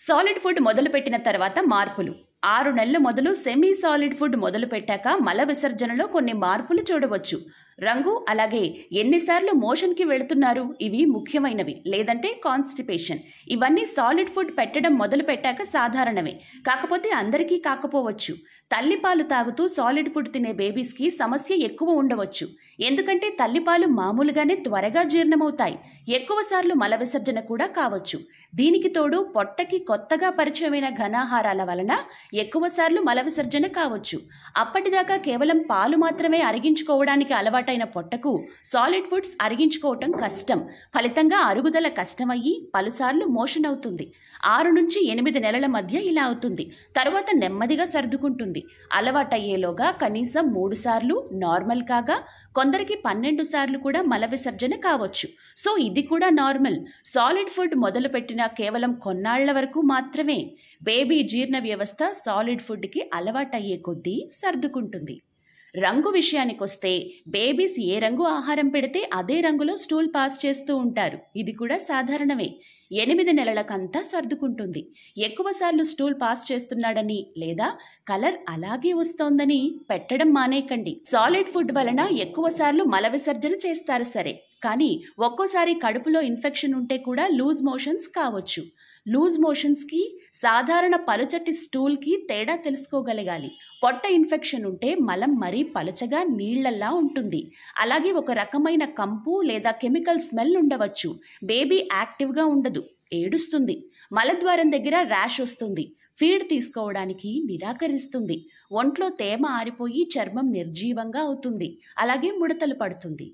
solid food మొదలుపెట్టిన తర్వాత మార్పులు ఆరు నెలలు మొదలు సెమీ సాలిడ్ ఫుడ్ మొదలు పెట్టాక మల విసర్జనలో కొన్ని మార్పులు చూడవచ్చు రంగు అలాగే ఎన్నిసార్లు మోషన్కి వెళుతున్నారు ఇవి ముఖ్యమైనవి లేదంటే కాన్స్టిపేషన్ ఇవన్నీ సాలిడ్ ఫుడ్ పెట్టడం మొదలు పెట్టాక సాధారణమే కాకపోతే అందరికీ కాకపోవచ్చు తల్లిపాలు తాగుతూ సాలిడ్ ఫుడ్ తినే బేబీస్కి సమస్య ఎక్కువ ఉండవచ్చు ఎందుకంటే తల్లిపాలు మామూలుగానే త్వరగా జీర్ణమవుతాయి ఎక్కువ సార్లు మల విసర్జన కూడా కావచ్చు దీనికి తోడు పొట్టకి కొత్తగా పరిచయమైన ఘనాహారాల వలన ఎక్కువ సార్లు మల విసర్జన కావచ్చు అప్పటిదాకా కేవలం పాలు మాత్రమే అరిగించుకోవడానికి అలవాటైన పొట్టకు సాలిడ్ ఫుడ్స్ అరిగించుకోవటం కష్టం ఫలితంగా అరుగుదల కష్టమయ్యి పలుసార్లు మోషన్ అవుతుంది ఆరు నుంచి ఎనిమిది నెలల మధ్య ఇలా అవుతుంది తరువాత నెమ్మదిగా సర్దుకుంటుంది అలవాటయ్యేలోగా కనీసం మూడు సార్లు నార్మల్ కాగా కొందరికి పన్నెండు సార్లు కూడా మల విసర్జన కావచ్చు సో ఇది కూడా నార్మల్ సాలిడ్ ఫుడ్ మొదలుపెట్టిన కేవలం కొన్నాళ్ల వరకు మాత్రమే బేబీ జీర్ణ వ్యవస్థ సాలిడ్ ఫుడ్కి అలవాటయ్యే కొద్దీ సర్దుకుంటుంది రంగు విషయానికొస్తే బేబీస్ ఏ రంగు ఆహారం పెడితే అదే రంగులో స్టూల్ పాస్ చేస్తూ ఉంటారు ఇది కూడా సాధారణమే ఎనిమిది నెలలకంతా సర్దుకుంటుంది ఎక్కువసార్లు స్టూల్ పాస్ చేస్తున్నాడని లేదా కలర్ అలాగే వస్తోందని పెట్టడం మానేకండి సాలిడ్ ఫుడ్ వలన ఎక్కువసార్లు మల విసర్జన చేస్తారు సరే కానీ ఒక్కోసారి కడుపులో ఇన్ఫెక్షన్ ఉంటే కూడా లూజ్ మోషన్స్ కావచ్చు లూజ్ మోషన్స్కి సాధారణ పలుచటి స్టూల్కి తేడా తెలుసుకోగలగాలి పొట్ట ఇన్ఫెక్షన్ ఉంటే మలం మరీ పలుచగా నీళ్లలా ఉంటుంది అలాగే ఒక రకమైన కంపు లేదా కెమికల్ స్మెల్ ఉండవచ్చు బేబీ యాక్టివ్గా ఉండదు ఏడుస్తుంది మలద్వారం దగ్గర ర్యాష్ వస్తుంది ఫీడ్ తీసుకోవడానికి నిరాకరిస్తుంది ఒంట్లో తేమ ఆరిపోయి చర్మం నిర్జీవంగా అవుతుంది అలాగే ముడతలు పడుతుంది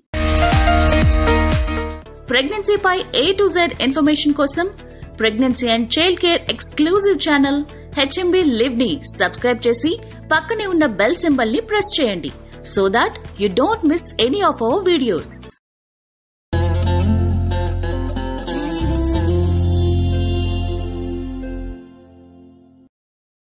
ప్రెగ్నెన్సీపై ఏ టు జెడ్ ఇన్ఫర్మేషన్ కోసం pregnancy and child care exclusive channel HMB live ని సబ్స్క్రైబ్ చేసి పక్కనే ఉన్న బెల్ సింబల్ ని ప్రెస్ చేయండి so that you don't miss any of our videos